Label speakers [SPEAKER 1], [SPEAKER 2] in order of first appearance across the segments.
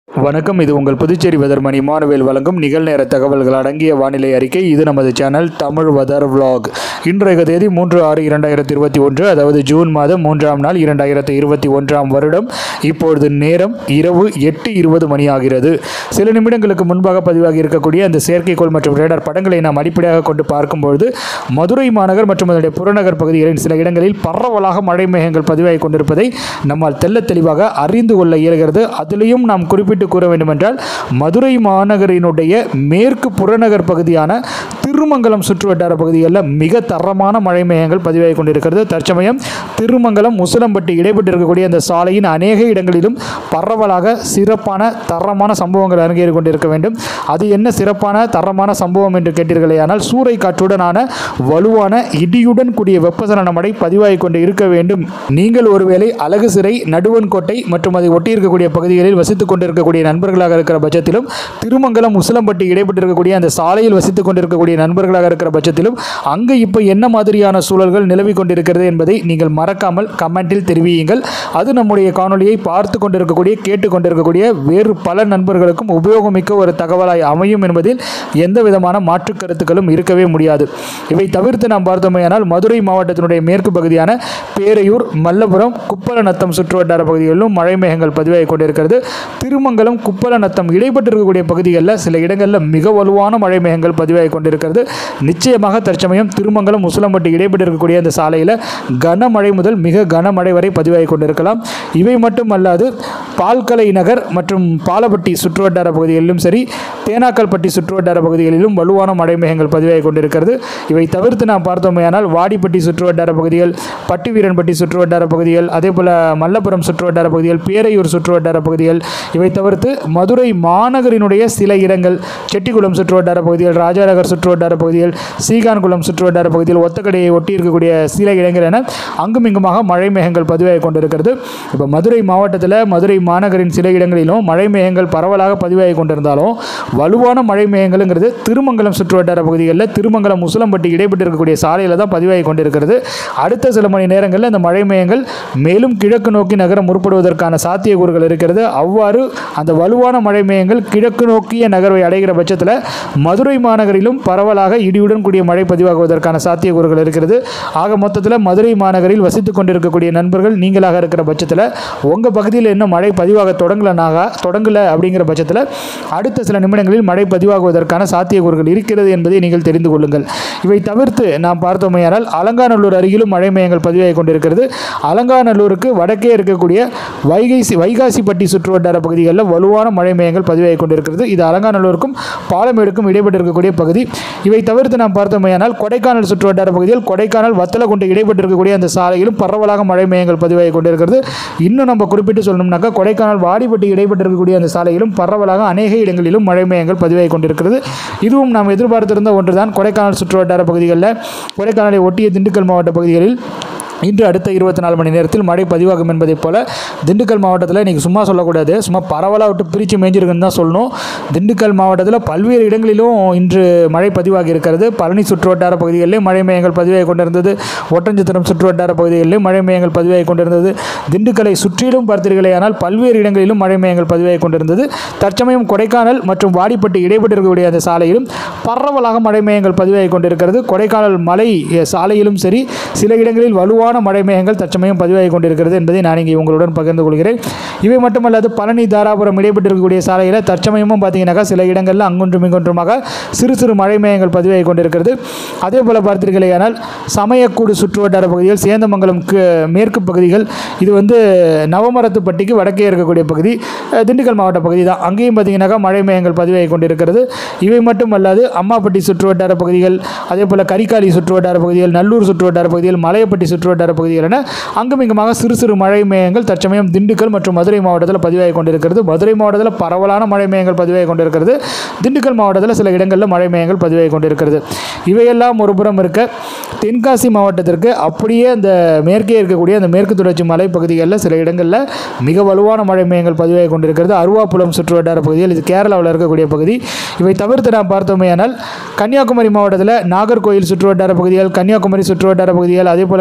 [SPEAKER 1] வணக்கம் இது உங்கள் புதுச்சேரி வெதர் மணி மானுவேல் வழங்கும் நிகழ்நேர தகவல்கள் அடங்கிய வானிலை அறிக்கை இது நமது சேனல் தமிழ் வெதர் vlog இன்றைய தேதி மூன்று ஆறு இரண்டாயிரத்தி இருபத்தி ஒன்று அதாவது ஜூன் மாதம் மூன்றாம் நாள் இரண்டாயிரத்தி இருபத்தி ஒன்றாம் வருடம் இப்பொழுது நேரம் இரவு எட்டு இருபது மணி ஆகிறது சில நிமிடங்களுக்கு முன்பாக பதிவாகி இருக்கக்கூடிய அந்த செயற்கைக்கோள் மற்றும் ரேடார் படங்களை நாம் அடிப்படையாக கொண்டு பார்க்கும்பொழுது மதுரை மாநகர் மற்றும் அதனுடைய புறநகர் பகுதிகளின் சில இடங்களில் பரவலாக மழை மேகங்கள் பதிவாகி கொண்டிருப்பதை நம்மால் தெள்ளத் தெளிவாக அறிந்து கொள்ள இயலுகிறது அதிலையும் நாம் குறிப்பிட்டு கூற வேண்டுமென்றால் மதுரை மாநகரினுடைய மேற்கு புறநகர் பகுதியான திருமங்கலம் சுற்றுவட்டார பகுதிகளில் மிக தரமான மழை மேகங்கள் பதிவாகி கொண்டிருக்கிறது தற்சமயம் திருமங்கலம் முசலம்பட்டி இடைப்பட்டு இருக்கக்கூடிய அந்த சாலையின் அநேக இடங்களிலும் பரவலாக சிறப்பான தரமான சம்பவங்கள் அரங்கேறி கொண்டிருக்க வேண்டும் அது என்ன சிறப்பான தரமான சம்பவம் என்று கேட்டீர்களேயானால் சூறை காற்றுடனான வலுவான இடியுடன் கூடிய வெப்பசலன மழை பதிவாகி கொண்டு இருக்க வேண்டும் நீங்கள் ஒருவேளை அழகு சிறை நடுவன்கோட்டை மற்றும் அதை ஒட்டி இருக்கக்கூடிய பகுதிகளில் வசித்துக் கொண்டிருக்கக்கூடிய நண்பர்களாக இருக்கிற பட்சத்திலும் திருமங்கலம் உசிலம்பட்டி இடைப்பட்டு இருக்கக்கூடிய அந்த சாலையில் வசித்துக் கொண்டிருக்கக்கூடிய நண்பர்களாக இருக்கிற பட்சத்திலும் அங்கு இப்போ என்ன மாதிரியான சூழல்கள் நிலவி கொண்டிருக்கிறது என்பதை நீங்கள் மறக்காமல் கமெண்டில் தெரிவியுங்கள் அது நம்முடைய காணொலியை பார்த்து கொண்டிருக்கக்கூடிய கேட்டு கொண்டிருக்கக்கூடிய வேறு பல நண்பர்களுக்கும் உபயோகமிக்க ஒரு தகவலாய் அமையும் என்பதில் எந்த விதமான மாற்று கருத்துக்களும் இருக்கவே முடியாது இவை தவிர்த்து நாம் பார்த்தோமேயானால் மதுரை மாவட்டத்தினுடைய மேற்கு பகுதியான பேரையூர் மல்லபுரம் குப்பலநத்தம் சுற்றுவட்டார பகுதிகளிலும் மழை மேகங்கள் பதிவாகி கொண்டிருக்கிறது திருமங்கலம் குப்பலநத்தம் இடைப்பட்டு இருக்கக்கூடிய பகுதிகளில் சில இடங்களில் மிக வலுவான மழை மேகங்கள் பதிவாகி கொண்டிருக்கிறது நிச்சயமாக தற்சமயம் திருமங்கலம் முசலம்பட்டி இடைப்பட்டு இருக்கக்கூடிய அந்த சாலையில் கனமழை முதல் மிக கனமழை வரை பதிவாகி கொண்டிருக்கலாம் இவை மட்டும் அல்லாது பால்கலை நகர் மற்றும் பாலப்பட்டி சுற்றுவட்டார பகுதிகளிலும் சரி தேனாக்கல்பட்டி சுற்றுவட்டார பகுதிகளிலும் வலுவான மழை மேகங்கள் பதிவாகி கொண்டிருக்கிறது இவை தவிர்த்து நாம் பார்த்தோமேயானால் வாடிப்பட்டி சுற்றுவட்டார பகுதிகள் பட்டிவீரன்பட்டி சுற்றுவட்டார பகுதிகள் அதே போல் மல்லபுரம் சுற்றுவட்டார பகுதிகள் பேரையூர் சுற்றுவட்டார பகுதிகள் இவை தவிர்த்து மதுரை மாநகரினுடைய சில இடங்கள் செட்டிக்குளம் சுற்றுவட்டார பகுதிகள் ராஜாநகர் சுற்றுவட்டார பகுதிகள் சீகான்குளம் சுற்றுவட்டார பகுதியில் ஒத்தக்கடையை ஒட்டி இருக்கக்கூடிய சில இடங்கள் என அங்கும் இங்குமாக மழை மேகங்கள் பதிவாகி கொண்டிருக்கிறது இப்போ மதுரை மாவட்டத்தில் மதுரை மாநகரின் சில இடங்களிலும் மழை மேகங்கள் பரவலாக பதிவாகி கொண்டிருந்தாலும் வலுவான மழை மேகங்கள்ங்கிறது திருமங்கலம் சுற்றுவட்டார பகுதிகளில் திருமங்கலம் முசலம்பட்டி இடைப்பட்டு இருக்கக்கூடிய சாலையில் தான் பதிவாகி கொண்டிருக்கிறது அடுத்த சில மணி நேரங்களில் இந்த மழை மேகங்கள் மேலும் கிழக்கு நோக்கி நகர முற்படுவதற்கான சாத்தியக்கூறுகள் இருக்கிறது அவ்வாறு அந்த வலுவான மழை மேகங்கள் கிழக்கு நோக்கிய நகர்வை அடைகிற பட்சத்தில் மதுரை மாநகரிலும் பரவலாக இடியுடன் கூடிய மழை பதிவாகுவதற்கான சாத்தியக்கூறுகள் இருக்கிறது ஆக மொத்தத்தில் மதுரை மாநகரில் வசித்துக் கொண்டிருக்கக்கூடிய நண்பர்கள் நீங்களாக இருக்கிற பட்சத்தில் உங்கள் பகுதியில் என்ன மழை பதிவாக தொடங்கலனாக தொடங்கல அப்படிங்கிற பட்சத்தில் அடுத்த சில நிமிடங்களில் மழை பதிவாகுவதற்கான சாத்தியக்கூறுகள் இருக்கிறது என்பதை நீங்கள் தெரிந்து கொள்ளுங்கள் இவை தவிர்த்து நாம் பார்த்தோமேயானால் அலங்காநல்லூர் அருகிலும் மழை மையங்கள் பதிவாகி கொண்டிருக்கிறது அலங்காநல்லூருக்கு வடக்கே இருக்கக்கூடிய வைகைசி வைகாசிப்பட்டி சுற்றுவட்டார பகுதிகளில் வலுவான மழை மையங்கள் பதிவாகி கொண்டிருக்கிறது இது அலங்காநல்லூருக்கும் பாலமேடுக்கும் இடைப்பட்டு இருக்கக்கூடிய பகுதி இவை தவிர்த்து நாம் பார்த்தோமேயானால் கொடைக்கானல் சுற்றுவட்டார பகுதியில் கொடைக்கானல் வத்தலகுண்டு இடைப்பட்டு இருக்கக்கூடிய அந்த சாலையிலும் பரவலாக மழை மையங்கள் பதிவாகி கொண்டிருக்கிறது இன்னும் நம்ம குறிப்பிட்டு சொல்லணும்னாக்கா கொடைக்கானல் வாடிப்பட்டி இடைப்பட்டு இருக்கக்கூடிய அந்த சாலையிலும் பரவலாக அநேக இடங்களிலும் மழை மையங்கள் பதிவாகி கொண்டிருக்கிறது இதுவும் நாம் எதிர்பார்த்திருந்த ஒன்றுதான் கொடைக்கானல் சுற்றுவட்டார பகுதிகளில் கொடைக்கானலை ஒட்டிய திண்டுக்கல் மாவட்ட பகுதிகளில் இன்று அடுத்த இருபத்தி நாலு மணி நேரத்தில் மழை பதிவாகும் என்பதைப் போல திண்டுக்கல் மாவட்டத்தில் இன்றைக்கி சும்மா சொல்லக்கூடாது சும்மா பரவலாக விட்டு பிரித்து மேய்ஞ்சிருக்குன்னு தான் சொல்லணும் திண்டுக்கல் மாவட்டத்தில் பல்வேறு இடங்களிலும் இன்று மழை பதிவாகி இருக்கிறது பழனி சுற்றுவட்டார பகுதிகளிலும் மழை மேகங்கள் பதிவாகி கொண்டிருந்தது ஒட்டஞ்சத்திரம் சுற்றுவட்டார பகுதிகளிலும் மழை மேகங்கள் பதிவாகி கொண்டிருந்தது திண்டுக்கலை சுற்றிலும் பார்த்தீர்களேயானால் பல்வேறு இடங்களிலும் மழை மேகங்கள் பதிவாகி கொண்டிருந்தது தற்சமயம் கொடைக்கானல் மற்றும் வாடிப்பட்டி இடைப்பட்டு இருக்கக்கூடிய அந்த சாலையிலும் பரவலாக மழை மேகங்கள் பதிவாகி கொண்டிருக்கிறது கொடைக்கானல் மலை அஹ், சாலையிலும் சரி சில இடங்களில் வலுவான மழை மேகங்கள் தற்சமயம் பதிவாகி கொண்டிருக்கிறது என்பதை நான் இங்கே உங்களுடன் பகிர்ந்து கொள்கிறேன் இவை மட்டுமல்லாது பழனி தாராபுரம் இடைப்பட்டு இருக்கக்கூடிய சாலையில் தற்சமயமும் பார்த்தீங்கன்னாக்கா சில இடங்களில் அங்கொன்றும் இங்கொன்றுமாக சிறு சிறு மழை மேகங்கள் பதிவாகி கொண்டிருக்கிறது அதே போல் பார்த்தீர்களேயானால் சமயக்கூடு சுற்றுவட்டார பகுதிகள் சேந்தமங்கலம் கு- மேற்கு பகுதிகள் இது வந்து நவமரத்துப்பட்டிக்கு வடக்கே இருக்கக்கூடிய பகுதி அஹ், திண்டுக்கல் மாவட்ட பகுதி தான் அங்கேயும் பார்த்தீங்கன்னாக்கா மழை மேகங்கள் பதிவாகி கொண்டிருக்கிறது இவை மட்டும் அல்லாது அம்மாப்பட்டி சுற்றுவட்டார பகுதிகள் அதே போல் கரிக்காலி சுற்றுவட்டார பகுதிகள் நல்லூர் சுற்றுவட்டார பகுதிகள் மலையப்பட்டி சுற்றுவட்டார பகுதிகள் என அங்கும் இங்குமாக சிறு சிறு மழை மேகங்கள் தற்சமயம் திண்டுக்கல் மற்றும் மதுரை மாவட்டத்தில் பதிவாகி கொண்டிருக்கிறது மதுரை மாவட்டத்தில் பரவலான மழை மேகங்கள் பதிவாகி கொண்டிருக்கிறது திண்டுக்கல் மாவட்டத்தில் சில இடங்களில் மழை மேகங்கள் பதிவாகி கொண்டிருக்கிறது இவையெல்லாம் ஒரு புறம் இருக்க தென்காசி மாவட்டத்திற்கு அப்படியே அந்த மேற்கே இருக்கக்கூடிய அந்த மேற்கு தொடர்ச்சி மலை பகுதிகளில் சில இடங்களில் மிக வலுவான மழை மேகங்கள் பதிவாகி கொண்டிருக்கிறது அருவாப்புலம் சுற்றுவட்டார பகுதிகள் இது கேரளாவில் இருக்கக்கூடிய பகுதி இவை தவிர்த்து நாம் பார்த்தோமேயானால் கன்னியாகுமரி மாவட்டத்தில் நாகர்கோயில் சுற்றுவட்டார பகுதிகள் கன்னியாகுமரி சுற்றுவட்டார பகுதிகள் அதே போல் கன்னியாகுமரி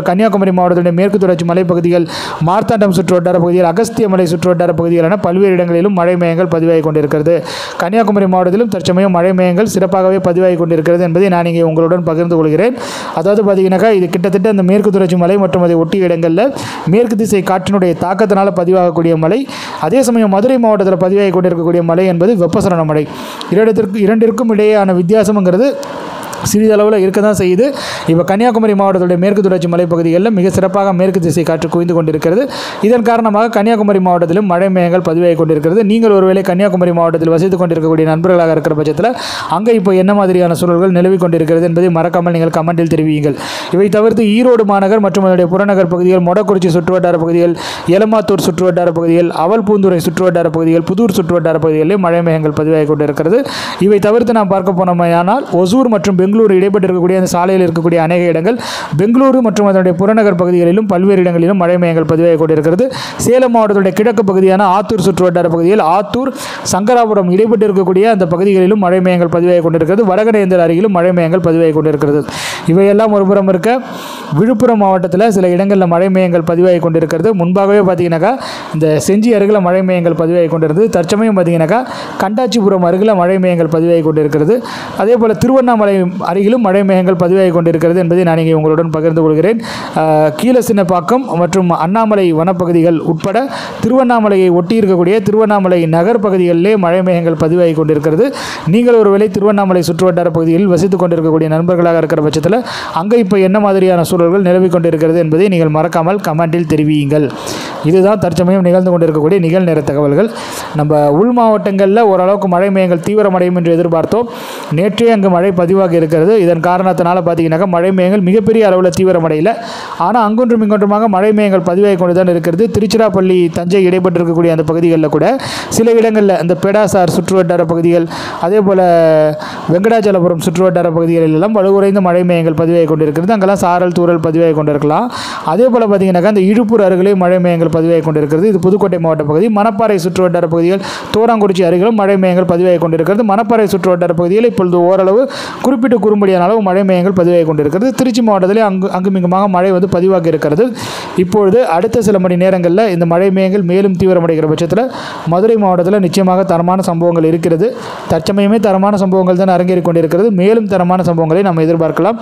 [SPEAKER 1] கன்னியாகுமரி மாவட்டத்தினுடைய மேற்கு தொடர்ச்சி மலைப்பகுதிகள் மார்த்தாண்டம் சுற்றுவட்டார பகுதிகள் அகஸ்திய மலை சுற்றுவட்டார பகுதிகள் என பல்வேறு இடங்களிலும் மழை மேகங்கள் பதிவாகி கொண்டிருக்கிறது கன்னியாகுமரி மாவட்டத்திலும் தற்சமயம் மழை மேகங்கள் சிறப்பாகவே பதிவாகி கொண்டிருக்கிறது என்பதை நான் இங்கே உங்களுடன் பகிர்ந்து கொள்கிறேன் அதாவது பார்த்தீங்கன்னாக்கா இது கிட்டத்தட்ட அந்த மேற்கு தொடர்ச்சி மலை மற்றும் அதை ஒட்டிய இடங்களில் மேற்கு திசை காற்றினுடைய தாக்கத்தினால் பதிவாகக்கூடிய மழை அதே சமயம் மதுரை மாவட்டத்தில் பதிவாகி கொண்டிருக்கக்கூடிய மழை என்பது வெப்பசலன மழை இரண்டிற்கு இரண்டிற்கும் இடையேயான வித்தியாசம்ங்கிறது சிறிதளவில் இருக்க தான் செய்யுது இப்போ கன்னியாகுமரி மாவட்டத்துடைய மேற்கு தொடர்ச்சி மலைப்பகுதிகளில் மிக சிறப்பாக மேற்கு திசை காற்று குவிந்து கொண்டிருக்கிறது இதன் காரணமாக கன்னியாகுமரி மாவட்டத்திலும் மழை மேகங்கள் பதிவாகி கொண்டிருக்கிறது நீங்கள் ஒருவேளை கன்னியாகுமரி மாவட்டத்தில் வசித்துக் கொண்டிருக்கக்கூடிய நண்பர்களாக இருக்கிற பட்சத்தில் அங்கே இப்போ என்ன மாதிரியான சூழல்கள் நிலவி கொண்டிருக்கிறது என்பதை மறக்காமல் நீங்கள் கமெண்டில் தெரிவியுங்கள் இவை தவிர்த்து ஈரோடு மாநகர் மற்றும் அதனுடைய புறநகர் பகுதிகள் மொடக்குறிச்சி சுற்றுவட்டார பகுதிகள் எலமாத்தூர் சுற்றுவட்டார பகுதிகள் அவல்பூந்துறை சுற்றுவட்டார பகுதிகள் புதூர் சுற்றுவட்டார பகுதிகளில் மழை மேகங்கள் பதிவாகி கொண்டிருக்கிறது இவை தவிர்த்து நாம் பார்க்க போனோமையானால் ஒசூர் மற்றும் பெங்களூரு இடைப்பட்டு இருக்கக்கூடிய அந்த சாலையில் இருக்கக்கூடிய அநேக இடங்கள் பெங்களூரு மற்றும் அதனுடைய புறநகர் பகுதிகளிலும் பல்வேறு இடங்களிலும் மழை மேகங்கள் பதிவாகி கொண்டிருக்கிறது சேலம் மாவட்டத்துடைய கிழக்கு பகுதியான ஆத்தூர் சுற்றுவட்டார பகுதியில் ஆத்தூர் சங்கராபுரம் இடைப்பட்டு இருக்கக்கூடிய அந்த பகுதிகளிலும் மழை மேகங்கள் பதிவாகி கொண்டிருக்கிறது வடகநேந்தல் அருகிலும் மழை மேகங்கள் பதிவாகி கொண்டிருக்கிறது இவையெல்லாம் ஒருபுறம் இருக்க விழுப்புரம் மாவட்டத்தில் சில இடங்களில் மழை மேகங்கள் பதிவாகி கொண்டிருக்கிறது முன்பாகவே பார்த்தீங்கன்னாக்கா இந்த செஞ்சி அருகில் மழை மேகங்கள் பதிவாகி கொண்டிருந்தது தற்சமயம் பார்த்தீங்கன்னாக்கா கண்டாச்சிபுரம் அருகில் மழை மேகங்கள் பதிவாகி கொண்டிருக்கிறது அதே போல் திருவண்ணாமலை அருகிலும் மழை மேகங்கள் பதிவாகி கொண்டிருக்கிறது என்பதை நான் இங்கே உங்களுடன் பகிர்ந்து கொள்கிறேன் ஆஹ், கீழசின்னப்பாக்கம் மற்றும் அண்ணாமலை வனப்பகுதிகள் உட்பட திருவண்ணாமலையை ஒட்டி இருக்கக்கூடிய திருவண்ணாமலை நகர் பகுதிகளிலே மழை மேகங்கள் பதிவாகி கொண்டிருக்கிறது நீங்கள் ஒருவேளை திருவண்ணாமலை சுற்றுவட்டார பகுதிகளில் வசித்துக் கொண்டிருக்கக்கூடிய நண்பர்களாக இருக்கிற பட்சத்தில் அங்கே இப்போ என்ன மாதிரியான சூழல்கள் நிலவி கொண்டிருக்கிறது என்பதை நீங்கள் மறக்காமல் கமெண்டில் தெரிவியுங்கள் இதுதான் தற்சமயம் நிகழ்ந்து கொண்டிருக்கக்கூடிய நிகழ்நேர தகவல்கள் நம்ம உள் மாவட்டங்களில் ஓரளவுக்கு மழை மேகங்கள் தீவிரமடையும் என்று எதிர்பார்த்தோம் நேற்றே அங்கு மழை பதிவாகி இருக்கிறது இதன் காரணத்தினால பார்த்தீங்கன்னாக்கா மழை மேகங்கள் மிகப்பெரிய அளவில் தீவிரமடையல ஆனால் அங்கொன்றும் இங்கொன்றுமாக மழை மேகங்கள் பதிவாகி கொண்டு தான் இருக்கிறது திருச்சிராப்பள்ளி தஞ்சை இடைப்பட்டு இருக்கக்கூடிய அந்த பகுதிகளில் கூட சில இடங்களில் இந்த பெடாசார் சுற்றுவட்டார பகுதிகள் அதே போல் வெங்கடாச்சலபுரம் சுற்றுவட்டார பகுதிகளில் எல்லாம் வலுகுறைந்த மழை மேகங்கள் பதிவாகி கொண்டிருக்கிறது அங்கெல்லாம் சாரல் தூறல் பதிவாகி கொண்டிருக்கலாம் அதே போல் பார்த்தீங்கன்னாக்கா இந்த இழுப்பூர் அருகிலே மழை மேகங்கள் பதிவாகி கொண்டிருக்கிறது இது புதுக்கோட்டை மாவட்ட பகுதி மணப்பாறை சுற்றுவட்டார பகுதிகள் தோராங்குறிச்சி அருகிலும் மழை மேகங்கள் பதிவாகி கொண்டிருக்கிறது மணப்பாறை சுற்றுவட்டார பகுதியில் இப்பொழுது ஓரளவு குறிப்பிட்ட குறும்படியான அளவு மழை மேகங்கள் பதிவாகி கொண்டிருக்கிறது திருச்சி மாவட்டத்திலே அங்கு அங்குமிங்குமாக மழை வந்து பதிவாகி இருக்கிறது இப்பொழுது அடுத்த சில மணி நேரங்களில் இந்த மழை மேகங்கள் மேலும் தீவிரமடைகிற பட்சத்தில் மதுரை மாவட்டத்தில் நிச்சயமாக தரமான சம்பவங்கள் இருக்கிறது தற்சமயமே தரமான சம்பவங்கள் தான் அரங்கேறிக் கொண்டிருக்கிறது மேலும் தரமான சம்பவங்களை நாம் எதிர்பார்க்கலாம்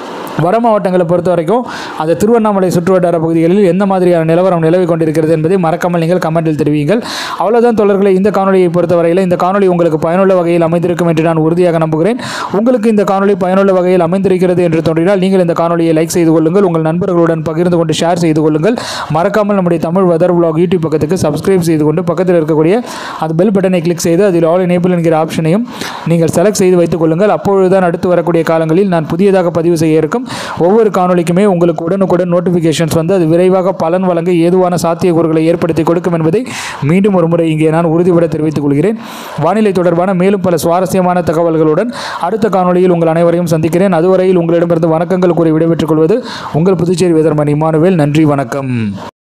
[SPEAKER 1] வட மாவட்டங்களை பொறுத்த வரைக்கும் அந்த திருவண்ணாமலை சுற்றுவட்டார பகுதிகளில் எந்த மாதிரியான நிலவரம் நிலவி கொண்டிருக்கிறது என்பதை மறக்காமல் நீங்கள் கமெண்டில் தெரிவியுங்கள் அவ்வளோதான் தொடர்களை இந்த காணொலியை பொறுத்தவரையில் இந்த காணொலி உங்களுக்கு பயனுள்ள வகையில் அமைந்திருக்கும் என்று நான் உறுதியாக நம்புகிறேன் உங்களுக்கு இந்த காணொலி பயனுள்ள வகையில் அமைந்திருக்கிறது என்று தோன்றினால் நீங்கள் இந்த காணொலியை லைக் செய்து கொள்ளுங்கள் உங்கள் நண்பர்களுடன் பகிர்ந்து கொண்டு ஷேர் செய்து கொள்ளுங்கள் மறக்காமல் நம்முடைய தமிழ் வெதர் vlog யூடியூப் பக்கத்துக்கு சப்ஸ்கிரைப் செய்து கொண்டு பக்கத்தில் இருக்கக்கூடிய அந்த பெல் பட்டனை கிளிக் செய்து அதில் ஆல் எனேபிள் என்கிற ஆப்ஷனையும் நீங்கள் செலக்ட் செய்து வைத்துக் கொள்ளுங்கள் அப்பொழுதுதான் அடுத்து வரக்கூடிய காலங்களில் நான் புதியதாக பதிவு செய்ய இருக்கும் ஒவ்வொரு காணொலிக்குமே உங்களுக்கு உடனுக்குடன் நோட்டிஃபிகேஷன்ஸ் வந்து அது விரைவாக பலன் வழங்க ஏதுவான சாத்தியக்கூறுகளை ஏற்படுத்தி கொடுக்கும் என்பதை மீண்டும் ஒரு முறை இங்கே நான் உறுதிபட தெரிவித்துக் கொள்கிறேன் வானிலை தொடர்பான மேலும் பல சுவாரஸ்யமான தகவல்களுடன் அடுத்த காணொளியில் உங்கள் அனைவரையும் சந்திக்கிறேன் அதுவரையில் உங்களிடமிருந்து வணக்கங்கள் கூறி விடைபெற்றுக் கொள்வது உங்கள் புதுச்சேரி வேதர்மன் இமானுவேல் நன்றி வணக்கம்